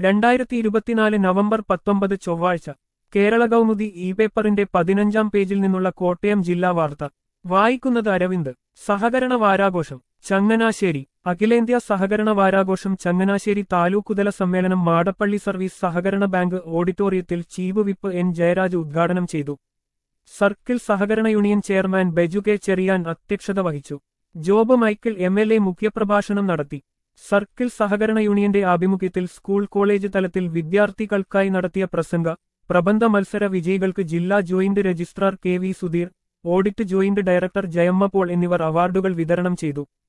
രണ്ടായിരത്തി ഇരുപത്തിനാല് നവംബർ പത്തൊമ്പത് ചൊവ്വാഴ്ച കേരള കൗമുദി ഇ പേപ്പറിന്റെ പതിനഞ്ചാം പേജിൽ നിന്നുള്ള കോട്ടയം ജില്ലാ വാർത്ത വായിക്കുന്നത് അരവിന്ദ് സഹകരണ വാരാഘോഷം ചങ്ങനാശ്ശേരി അഖിലേന്ത്യാ സഹകരണ വാരാഘോഷം ചങ്ങനാശ്ശേരി താലൂക്കുതല സമ്മേളനം മാടപ്പള്ളി സർവീസ് സഹകരണ ബാങ്ക് ഓഡിറ്റോറിയത്തിൽ ചീഫ് വിപ്പ് എൻ ജയരാജ് ഉദ്ഘാടനം ചെയ്തു സർക്കിൾ സഹകരണ union chairman Beju K Cherian അധ്യക്ഷത വഹിച്ചു Job Michael M L A മുഖ്യപ്രഭാഷണം നടത്തി സർക്കിൾ സഹകരണ യൂണിയന്റെ ആഭിമുഖ്യത്തിൽ സ്കൂൾ കോളേജ് തലത്തിൽ വിദ്യാർത്ഥികൾക്കായി നടത്തിയ പ്രസംഗ പ്രബന്ധ മത്സര വിജയികൾക്ക് ജില്ലാ joint registrar K V Sudheer audit joint director Jayamma Paul എന്നിവർ അവാർഡുകൾ വിതരണം ചെയ്തു